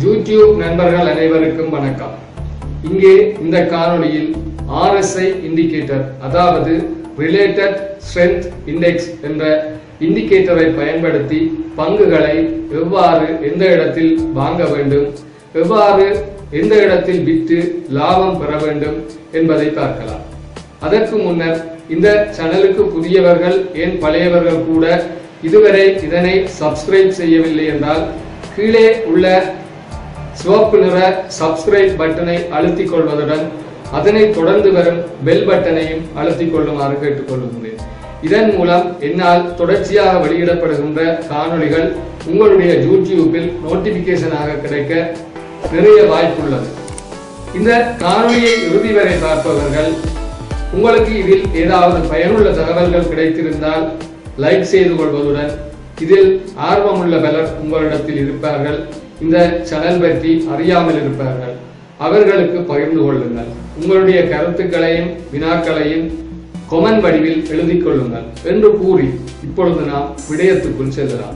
YouTube நண்பர்கள் அனைவருக்கும் வணக்கம் இங்கே இந்த காணொளியில் RSI இண்டிகேட்டர் அதாவது ரிலேட்டட் ஸ்ட்ரென்த் இண்டெக்ஸ் என்ற இண்டிகேட்டரை பயன்படுத்தி பங்குகளை எவ்வாறு எந்த இடத்தில் வாங்க வேண்டும் எவ்வாறு எந்த இடத்தில் விற்று லாபம் பெற வேண்டும் என்பதை பார்க்கலாம் அதற்கு முன்னர் இந்த சேனலுக்கு புதியவர்கள் ஏன் பழையவர்கள் கூட இதுவரை இதனை சப்ஸ்கிரைப் செய்யவில்லை என்றால் கீழே உள்ள சிவப்பு நிற சப்ஸ்கிரைப் பட்டனை அழுத்திக் கொள்வதுடன் அதனை தொடர்ந்து வரும் பெல் பட்டனையும் அழுத்திக் கொள்ளுமாறு கேட்டுக்கொள்கின்றேன் இதன் மூலம் என்னால் தொடர்ச்சியாக வெளியிடப்படுகின்ற காணொளிகள் உங்களுடைய யூடியூப்பில் நோட்டிபிகேஷனாக கிடைக்க நிறைய வாய்ப்புள்ளது இந்த காணொளியை இறுதி வரை பார்ப்பவர்கள் உங்களுக்கு இதில் ஏதாவது பயனுள்ள தகவல்கள் கிடைத்திருந்தால் லைக் செய்து கொள்வதுடன் இதில் ஆர்வமுள்ள பலர் உங்களிடத்தில் இருப்பார்கள் இந்த சேனல் பற்றி அறியாமல் இருப்பார்கள் அவர்களுக்கு பகிர்ந்து கொள்ளுங்கள் உங்களுடைய கருத்துக்களையும் வினாக்களையும் கொமன் வடிவில் எழுதிக் கொள்ளுங்கள் என்று கூறி இப்பொழுது நாம் விடயத்துக்குள் செல்லலாம்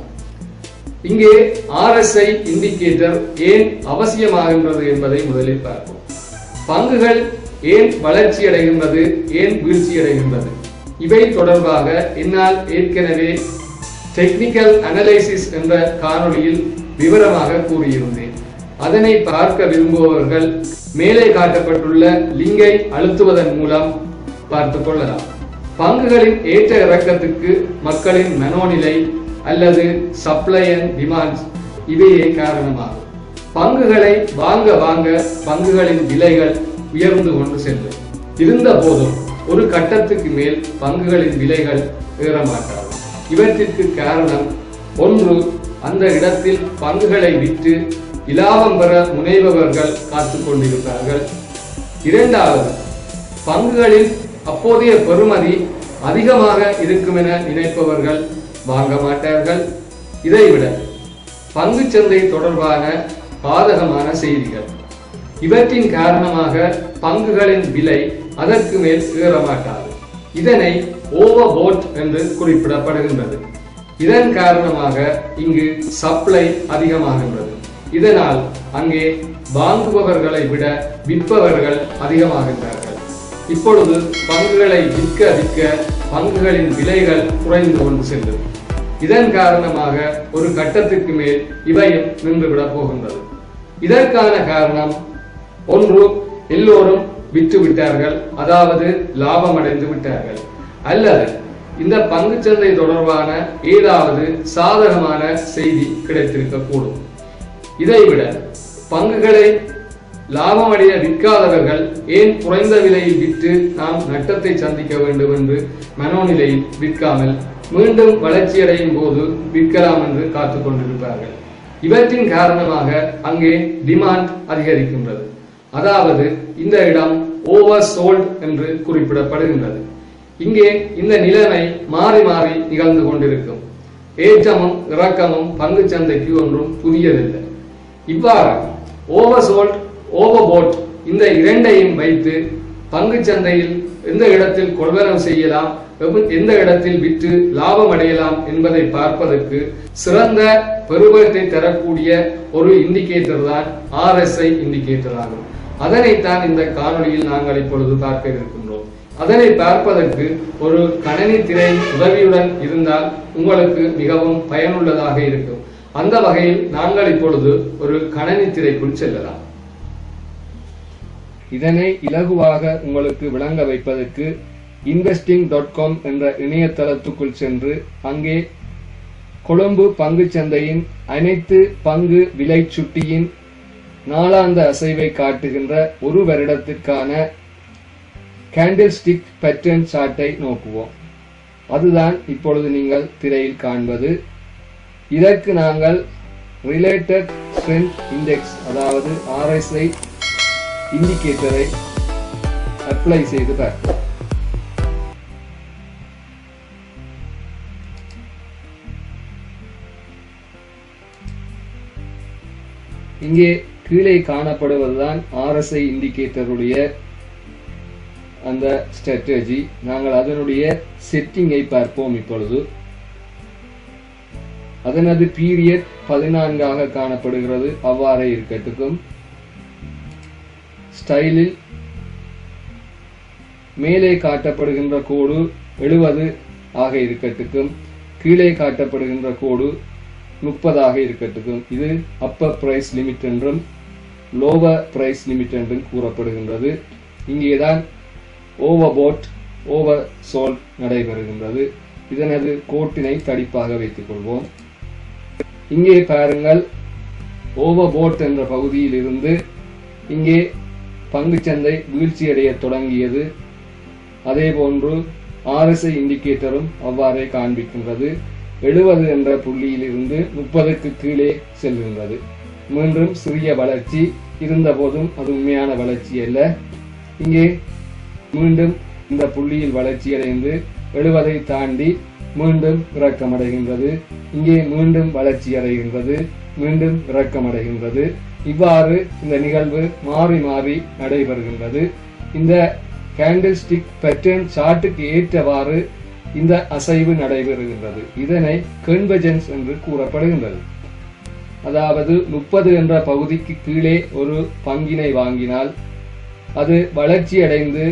இங்கே RSI இண்டிகேட்டர் ஏன் அவசியமாகின்றது என்பதை முதலில் பார்ப்போம் பங்குகள் ஏன் வளர்ச்சி அடைகின்றது ஏன் வீழ்ச்சி அடைகின்றது இவை தொடர்பாக என்னால் ஏற்கனவே டெக்னிக்கல் அனலைசிஸ் என்ற காணொளியில் விவரமாக கூறியிருந்தேன் அதனை பார்க்க விரும்புபவர்கள் மேலே காட்டப்பட்டுள்ள லிங்கை அழுத்துவதன் மூலம் பார்த்துக் கொள்ளலாம் பங்குகளின் ஏற்ற இறக்கத்துக்கு மக்களின் மனோநிலை அல்லது சப்ளை அண்ட் டிமாண்ட்ஸ் இவையே காரணமாகும் பங்குகளை வாங்க வாங்க பங்குகளின் விலைகள் உயர்ந்து கொண்டு செல்லும் இருந்த போதும் ஒரு கட்டத்துக்கு மேல் பங்குகளின் விலைகள் ஏற மாட்டாது இவற்றிற்கு காரணம் ஒன்று அந்த இடத்தில் பங்குகளை விற்று இலாபம் பெற முனைபவர்கள் காத்துக் கொண்டிருப்பார்கள் இரண்டாவது பங்குகளில் அப்போதைய பெறுமதி அதிகமாக இருக்கும் என நினைப்பவர்கள் வாங்க மாட்டார்கள் இதைவிட பங்குச்சந்தை தொடர்பான பாதகமான செய்திகள் இவற்றின் காரணமாக பங்குகளின் விலை அதற்கு மேல் ஏற மாட்டாது இதனை ஓவர்போட் என்று குறிப்பிடப்படுகின்றது இதன் காரணமாக இங்கு சப்ளை அதிகமாகின்றது இதனால் அங்கே வாங்குபவர்களை விட விற்பவர்கள் அதிகமாகின்றார்கள் இப்பொழுது பங்குகளை விற்க விற்க பங்குகளின் விலைகள் குறைந்து கொண்டு செல்லும் இதன் காரணமாக ஒரு கட்டத்துக்கு மேல் இவையும் நின்றுவிடப் போகின்றது இதற்கான காரணம் ஒன்று எல்லோரும் விற்று விட்டார்கள் அதாவது லாபம் அடைந்து விட்டார்கள் அல்லது இந்த பங்குச்சந்தை தொடர்பான ஏதாவது சாதகமான செய்தி கிடைத்திருக்க கூடும் இதைவிட பங்குகளை லாபமடைய விற்காதவர்கள் ஏன் குறைந்த விலையில் விற்று நாம் நட்டத்தை சந்திக்க வேண்டும் என்று மனோநிலையில் விற்காமல் மீண்டும் வளர்ச்சியடையும் போது விற்கலாம் என்று காத்துக் கொண்டிருப்பார்கள் இவற்றின் காரணமாக அங்கே டிமாண்ட் அதிகரிக்கின்றது அதாவது இந்த இடம் ஓவர் சோல்ட் என்று குறிப்பிடப்படுகின்றது இங்கே இந்த நிலைமை மாறி மாறி நிகழ்ந்து கொண்டிருக்கும் ஏற்றமும் இறக்கமும் பங்கு சந்தைக்கு ஒன்றும் புதியதில்லை இவ்வாறு ஓவர் சோல்ட் ஓவர்போட் இந்த இரண்டையும் வைத்து பங்கு சந்தையில் எந்த இடத்தில் கொள்வனவு செய்யலாம் எந்த இடத்தில் விற்று லாபம் அடையலாம் என்பதை பார்ப்பதற்கு சிறந்த பெருமத்தை தரக்கூடிய ஒரு இண்டிகேட்டர் தான் RSI இண்டிகேட்டர் ஆகும் அதனைத்தான் இந்த காணொளியில் நாங்கள் இப்பொழுது பார்க்க இருக்கின்றோம் அதனை பார்ப்பதற்கு ஒரு கணனி திரை உதவியுடன் இருந்தால் உங்களுக்கு மிகவும் பயனுள்ளதாக இருக்கும் அந்த வகையில் நாங்கள் இப்பொழுது ஒரு கணனி திரைக்குள் செல்லலாம் இதனை இலகுவாக உங்களுக்கு விளங்க வைப்பதற்கு இன்வெஸ்டிங் டாட் காம் என்ற இணையதளத்துக்குள் சென்று அங்கே கொழும்பு பங்குச் சந்தையின் அனைத்து பங்கு விலை சுட்டியின் நாளாந்த அசைவை காட்டுகின்ற ஒரு வருடத்திற்கான கேண்டில் ஸ்டிக் பேட்டர்ன் சார்ட்டை நோக்குவோம் அதுதான் இப்பொழுது நீங்கள் திரையில் காண்பது இதற்கு நாங்கள் ரிலேட்டட் ஸ்ட்ரென்த் இண்டெக்ஸ் அதாவது RSI இண்டிகேட்டரை அப்ளை செய்து பார்ப்போம் இங்கே கீழே காணப்படுவதுதான் RSI இண்டிகேட்டருடைய அந்த ஸ்ட்ராட்டஜி நாங்கள் அதனுடைய செட்டிங்கை பார்ப்போம் இப்பொழுது அதனது பீரியட் பதினான்காக காணப்படுகிறது அவ்வாறே இருக்கட்டுக்கும் ஸ்டைலில் மேலே காட்டப்படுகின்ற கோடு எழுபது ஆக இருக்கட்டுக்கும் கீழே காட்டப்படுகின்ற கோடு முப்பதாக இருக்கட்டுக்கும் இது அப்பர் பிரைஸ் லிமிட் என்றும் லோவர் பிரைஸ் லிமிட் என்றும் கூறப்படுகின்றது இங்கேதான் ஓவர்போட் ஓவர் சோல் நடைபெறுகின்றது இதனது கோட்டினை தடிப்பாக வைத்துக் கொள்வோம் இங்கே பாருங்கள் ஓவர்போட் என்ற பகுதியில் இருந்து இங்கே பங்குச்சந்தை வீழ்ச்சியடைய தொடங்கியது அதே போன்று ஆர்எஸ்ஐ இண்டிகேட்டரும் அவ்வாறே காண்பிக்கின்றது எழுபது என்ற புள்ளியில் இருந்து முப்பதுக்கு கீழே செல்கின்றது மீண்டும் சிறிய வளர்ச்சி இருந்த போதும் அது உண்மையான வளர்ச்சி அல்ல இங்கே மீண்டும் இந்த புள்ளியில் வளர்ச்சி அடைந்து எழுபதை தாண்டி மீண்டும் இறக்கமடைகின்றது இங்கே மீண்டும் வளர்ச்சி அடைகின்றது மீண்டும் இறக்கமடைகின்றது இவ்வாறு இந்த நிகழ்வு மாறி மாறி நடைபெறுகின்றது இந்த கேண்டில் ஸ்டிக் பேட்டர்ன் சார்ட்டுக்கு ஏற்றவாறு இந்த அசைவு நடைபெறுகின்றது இதனை கன்வர்ஜென்ஸ் என்று கூறப்படுகின்றது அதாவது முப்பது என்ற பகுதிக்கு கீழே ஒரு பங்கினை வாங்கினால் அது வளர்ச்சி அடைந்து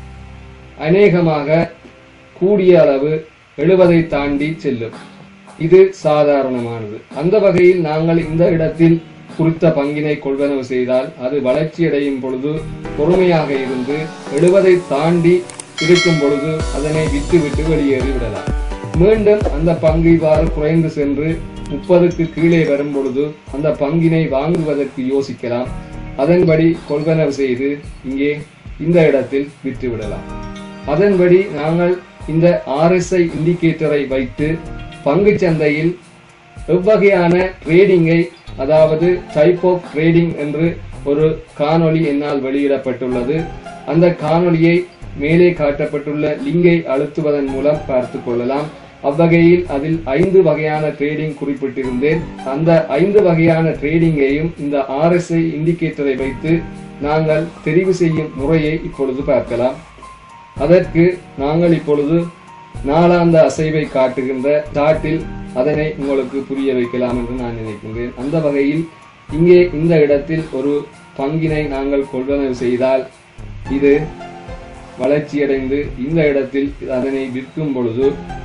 அநேகமாக கூடிய அளவு எழுபதை தாண்டி செல்லும் இது சாதாரணமானது அந்த வகையில் நாங்கள் இந்த இடத்தில் குறித்த பங்கினை கொள்வனவு செய்தால் அது வளர்ச்சி அடையும் பொழுது பொறுமையாக இருந்து எழுபதை தாண்டி இருக்கும் பொழுது அதனை விட்டு விட்டு வெளியேறி விடலாம் மீண்டும் அந்த பங்கு இவ்வாறு குறைந்து சென்று முப்பதுக்கு கீழே வரும் பொழுது அந்த பங்கினை வாங்குவதற்கு யோசிக்கலாம் அதன்படி கொள்வனவு செய்து இங்கே இந்த இடத்தில் விட்டு விடலாம் அதன்படி நாங்கள் இந்த ஆர்எஸ்ஐ இண்டிகேட்டரை வைத்து பங்குச் சந்தையில் எவ்வகையான ட்ரேடிங்கை அதாவது டைப் ஆஃப் ட்ரேடிங் என்று ஒரு காணொளி என்னால் வெளியிடப்பட்டுள்ளது அந்த காணொளியை மேலே காட்டப்பட்டுள்ள லிங்கை அழுத்துவதன் மூலம் பார்த்து கொள்ளலாம் அவ்வகையில் அதில் ஐந்து வகையான ட்ரேடிங் குறிப்பிட்டிருந்தேன் அந்த ஐந்து வகையான ட்ரேடிங்கையும் இந்த ஆர்எஸ்ஐ இண்டிகேட்டரை வைத்து நாங்கள் தெரிவு செய்யும் முறையை இப்பொழுது பார்க்கலாம் அதற்கு நாங்கள் இப்பொழுது நாளாந்த அசைவை காட்டுகின்ற சாட்டில் அதனை உங்களுக்கு புரிய வைக்கலாம் என்று நான் நினைக்கின்றேன் அந்த வகையில் இங்கே இந்த இடத்தில் ஒரு பங்கினை நாங்கள் கொள்வனவு செய்தால் இது வளர்ச்சியடைந்து இந்த இடத்தில் அதனை விற்கும் பொழுது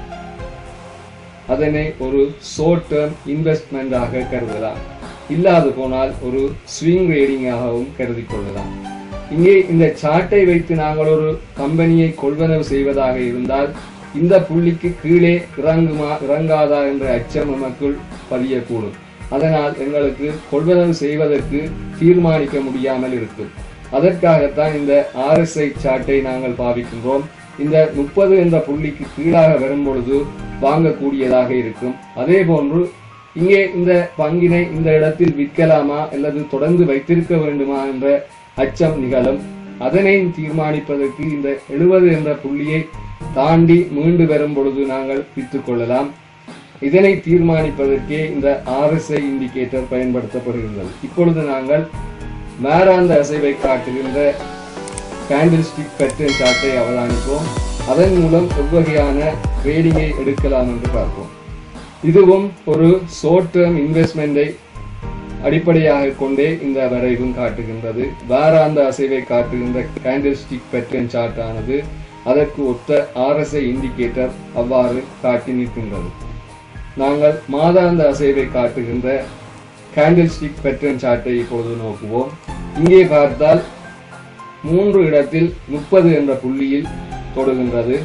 அதனை ஒரு ஷோர்ட் டேர்ம் இன்வெஸ்ட்மெண்டாக கருதலாம் இல்லாது போனால் ஒரு ஸ்விங் ரேடிங்காகவும் கருதி கொள்ளலாம் இங்கே இந்த சார்ட்டை வைத்து நாங்கள் ஒரு கம்பெனியை கொள்வனவு செய்வதாக இருந்தால் இந்த புள்ளிக்கு கீழே இறங்குமா இறங்காதா என்ற அச்சம் நமக்குள் பதியக்கூடும் அதனால் எங்களுக்கு கொள்வனவு செய்வதற்கு தீர்மானிக்க முடியாமல் இருக்கும் அதற்காகத்தான் இந்த ஆர்எஸ்ஐ சார்ட்டை நாங்கள் பாவிக்கின்றோம் இந்த முப்பது என்ற புள்ளிக்கு கீழாக வரும் பொழுது வாங்கக்கூடியதாக இருக்கும் அதே போன்று இங்கே இந்த பங்கினை இந்த இடத்தில் விற்கலாமா அல்லது தொடர்ந்து வைத்திருக்க வேண்டுமா என்ற அச்சம் நிகழும் அதனை தீர்மானிப்பதற்கு இந்த எழுபது என்ற புள்ளியை தாண்டி மீண்டு வரும் பொழுது நாங்கள் விற்றுக் கொள்ளலாம் இதனை தீர்மானிப்பதற்கே இந்த ஆர்எஸ்ஐ இண்டிகேட்டர் பயன்படுத்தப்படுகின்றது இப்பொழுது நாங்கள் மேராந்த அசைவை காட்டுகின்ற கேண்டில் ஸ்டிக் பேட்டர்ன் சார்ட்டை அவதானிப்போம் அதன் மூலம் எவ்வகையான ட்ரேடிங்கை எடுக்கலாம் என்று பார்ப்போம் இதுவும் ஒரு ஷோர்ட் டேர்ம் இன்வெஸ்ட்மெண்டை அடிப்படையாக கொண்டே இந்த வரைவும் காட்டுகின்றது வாராந்த அசைவை காட்டுகின்ற கேண்டில் ஸ்டிக் பேட்டர்ன் சார்ட் ஆனது அதற்கு ஒத்த ஆர்எஸ்ஐ இண்டிகேட்டர் அவ்வாறு காட்டி நிற்கின்றது நாங்கள் மாதாந்த அசைவை காட்டுகின்ற கேண்டில் ஸ்டிக் பேட்டர்ன் சார்ட்டை இப்பொழுது நோக்குவோம் இங்கே பார்த்தால் மூன்று இடத்தில் முப்பது என்ற புள்ளியில் தொடுகின்றது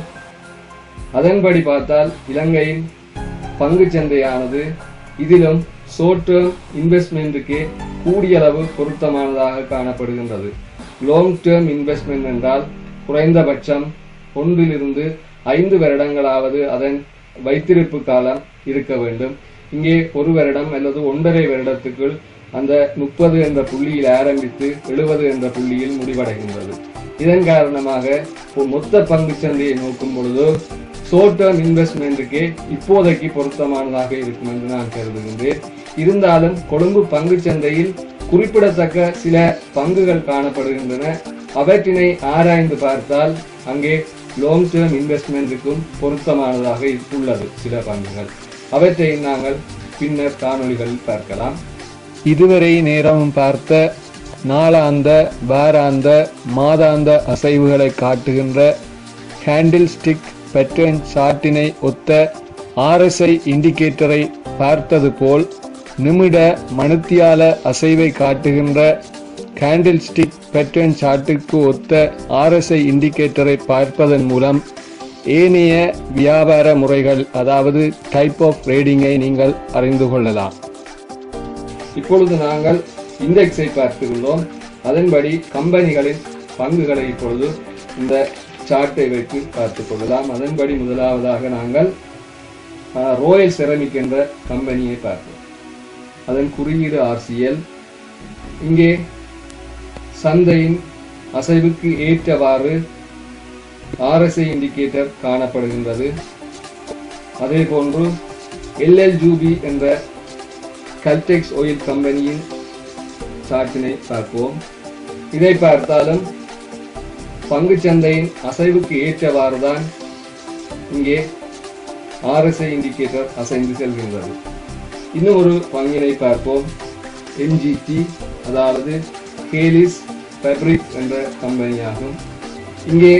அதன்படி பார்த்தால் இலங்கையின் பங்குச் சந்தையானது இதிலும் ஷோர்ட் டேர்ம் இன்வெஸ்ட்மெண்ட்டுக்கே கூடிய அளவு பொருத்தமானதாக காணப்படுகின்றது லாங் டேர்ம் இன்வெஸ்ட்மெண்ட் என்றால் குறைந்தபட்சம் ஒன்றிலிருந்து ஐந்து வருடங்களாவது அதன் வைத்திருப்பு காலம் இருக்க வேண்டும் இங்கே ஒரு வருடம் அல்லது ஒன்றரை வருடத்துக்குள் அந்த முப்பது என்ற புள்ளியில் ஆரம்பித்து எழுபது என்ற புள்ளியில் முடிவடைகின்றது இதன் காரணமாக ஒரு மொத்த பங்கு சந்தையை நோக்கும் பொழுது ஷோர்ட் டேர்ம் இன்வெஸ்ட்மெண்ட்டுக்கே இப்போதைக்கு பொருத்தமானதாக இருக்கும் என்று நான் கருதுகின்றேன் இருந்தாலும் கொழும்பு பங்கு சந்தையில் குறிப்பிடத்தக்க சில பங்குகள் காணப்படுகின்றன அவற்றினை ஆராய்ந்து பார்த்தால் அங்கே லாங் டேர்ம் இன்வெஸ்ட்மெண்ட்டுக்கும் பொருத்தமானதாக உள்ளது சில பங்குகள் அவற்றை நாங்கள் பின்னர் காணொளிகளில் பார்க்கலாம் இதுவரை நேரமும் பார்த்த நாளாந்த வாராந்த மாதாந்த அசைவுகளை காட்டுகின்ற ஹேண்டில் ஸ்டிக் பேட்டர்ன் சார்ட்டினை ஒத்த ஆர்எஸ்ஐ இண்டிகேட்டரை பார்த்தது போல் நிமிட மணித்தியால அசைவை காட்டுகின்ற கேண்டில் ஸ்டிக் பேட்டர்ன் சார்ட்டுக்கு ஒத்த ஆர்எஸ்ஐ இண்டிகேட்டரை பார்ப்பதன் மூலம் ஏனைய வியாபார முறைகள் அதாவது டைப் ஆஃப் ரேடிங்கை நீங்கள் அறிந்து கொள்ளலாம் இப்பொழுது நாங்கள் இண்டெக்ஸை பார்த்துள்ளோம் அதன்படி கம்பெனிகளின் பங்குகளை இப்பொழுது இந்த சார்ட்டை வைத்து பார்த்துக் கொள்ளலாம் அதன்படி முதலாவதாக நாங்கள் ரோயல் செரமிக் என்ற கம்பெனியை பார்ப்போம் அதன் குறியீடு ஆர்சிஎல் இங்கே சந்தையின் அசைவுக்கு ஏற்றவாறு ஆர்எஸ்ஐ இண்டிகேட்டர் காணப்படுகின்றது அதே போன்று எல்எல்ஜூபி என்ற கல்டெக்ஸ் ஆயில் கம்பெனியின் சார்ட்டினை பார்ப்போம் இதை பார்த்தாலும் பங்குச்சந்தையின் அசைவுக்கு ஏற்றவாறு தான் இங்கே ஆர்எஸ்ஐ இண்டிகேட்டர் அசைந்து செல்கின்றது இன்னும் ஒரு பங்கினை பார்ப்போம் எம்ஜிடி அதாவது கேலிஸ் ஃபேப்ரிக் என்ற கம்பெனியாகும் இங்கே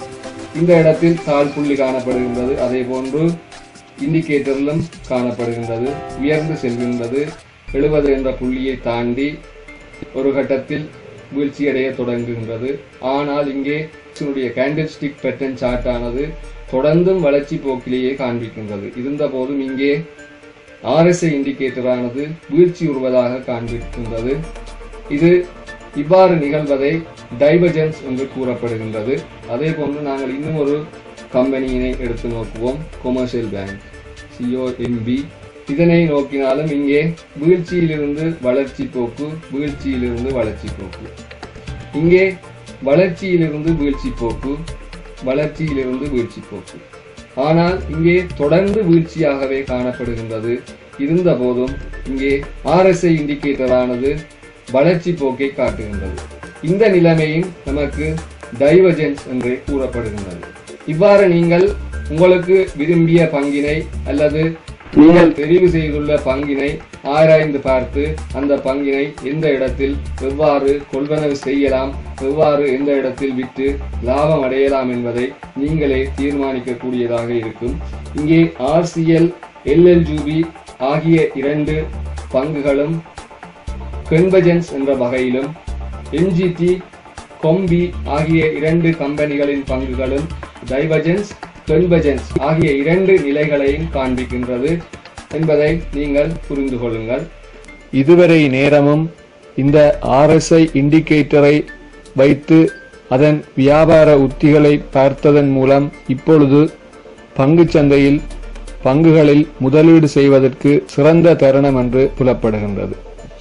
இந்த இடத்தில் தாழ் புள்ளி காணப்படுகின்றது அதே போன்று இண்டிகேட்டரிலும் காணப்படுகின்றது உயர்ந்து செல்கின்றது எழுபது என்ற புள்ளியை தாண்டி ஒரு கட்டத்தில் வீழ்ச்சியடைய தொடங்குகின்றது ஆனால் இங்கே இதனுடைய கேண்டில் ஸ்டிக் பேட்டர்ன் சார்ட் ஆனது தொடர்ந்தும் வளர்ச்சி போக்கிலேயே காண்பிக்கின்றது இருந்த போதும் இங்கே ஆர்எஸ்ஐ இண்டிகேட்டர் ஆனது வீழ்ச்சி உறுவதாக காண்பிக்கின்றது இது இவ்வாறு நிகழ்வதை டைவர்ஜென்ஸ் என்று கூறப்படுகின்றது அதே போன்று நாங்கள் இன்னும் ஒரு கம்பெனியினை எடுத்து நோக்குவோம் கொமர்ஷியல் பேங்க் சிஓஎம்பி இதனை நோக்கினாலும் இங்கே வீழ்ச்சியிலிருந்து வளர்ச்சி போக்கு வீழ்ச்சியிலிருந்து வளர்ச்சி போக்கு இங்கே வளர்ச்சியிலிருந்து வீழ்ச்சி போக்கு வளர்ச்சியிலிருந்து வீழ்ச்சி போக்கு ஆனால் இங்கே தொடர்ந்து வீழ்ச்சியாகவே காணப்படுகின்றது இருந்த போதும் இங்கே ஆர்எஸ்ஐ இண்டிகேட்டர் ஆனது வளர்ச்சி போக்கை காட்டுகின்றது இந்த நிலைமையும் நமக்கு டைவர்ஜென்ஸ் என்றே கூறப்படுகின்றது இவ்வாறு நீங்கள் உங்களுக்கு விரும்பிய பங்கினை அல்லது நீங்கள் தெரிவு செய்துள்ள பங்கினை ஆராய்ந்து பார்த்து அந்த பங்கினை எந்த இடத்தில் எவ்வாறு கொள்வனவு செய்யலாம் எவ்வாறு எந்த இடத்தில் விற்று லாபம் அடையலாம் என்பதை நீங்களே தீர்மானிக்கக்கூடியதாக இருக்கும் இங்கே ஆர்சிஎல் எல்எல்ஜூபி ஆகிய இரண்டு பங்குகளும் கன்வர்ஜென்ஸ் என்ற வகையிலும் எம்ஜிடி கொம்பி ஆகிய இரண்டு கம்பெனிகளின் பங்குகளும் டைவர்ஜென்ஸ் கன்வர்ஜென்ஸ் ஆகிய இரண்டு நிலைகளையும் காண்பிக்கின்றது என்பதை நீங்கள் புரிந்து கொள்ளுங்கள் இதுவரை நேரமும் இந்த ஆர்எஸ்ஐ இண்டிகேட்டரை வைத்து அதன் வியாபார உத்திகளை பார்த்ததன் மூலம் இப்பொழுது பங்குச்சந்தையில் பங்குகளில் முதலீடு செய்வதற்கு சிறந்த தருணம் என்று புலப்படுகின்றது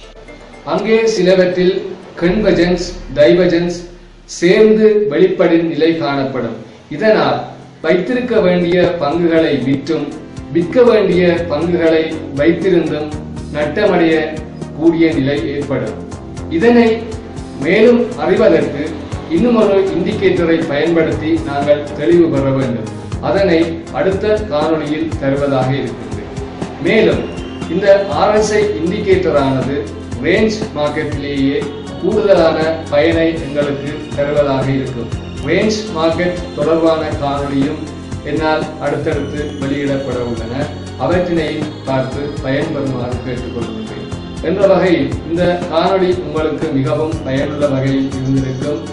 அங்கே சிலவற்றில் கன்வர்ஜென்ஸ் டைவர்ஜென்ஸ் சேர்ந்து வெளிப்படும் நிலை காணப்படும் இதனால் வைத்திருக்க வேண்டிய பங்குகளை விற்றும் விற்க வேண்டிய பங்குகளை வைத்திருந்தும் நட்டமடைய கூடிய நிலை ஏற்படும் இதனை மேலும் அறிவதற்கு இன்னும் ஒரு இண்டிகேட்டரை பயன்படுத்தி நாங்கள் தெளிவு பெற வேண்டும் அதனை அடுத்த காணொளியில் தருவதாக இருக்கிறது மேலும் இந்த ஆர்எஸ்ஐ இண்டிகேட்டர் ஆனது ரேஞ்ச் மார்க்கெட்டிலேயே கூடுதலான பயனை எங்களுக்கு தருவதாக இருக்கும் ரேஞ்ச் மார்க்கெட் தொடர்பான காணொளியும் என்னால் அடுத்தடுத்து வெளியிடப்பட உள்ளன அவற்றினை பார்த்து பயன்பெறுமாறு கேட்டுக்கொள்கின்றேன் என்ற வகையில் இந்த காணொளி உங்களுக்கு மிகவும் பயனுள்ள வகையில் இருந்திருக்கும்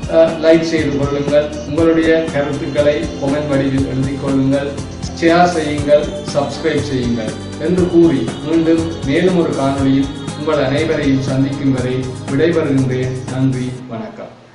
லைக் செய்து கொள்ளுங்கள் உங்களுடைய கருத்துக்களை கொமெண்ட் வடிவில் எழுதிக் கொள்ளுங்கள் ஷேர் செய்யுங்கள் சப்ஸ்கிரைப் செய்யுங்கள் என்று கூறி மீண்டும் மேலும் ஒரு காணொளியில் உங்கள் அனைவரையும் சந்திக்கும் வரை விடைபெறுகின்றேன் நன்றி வணக்கம்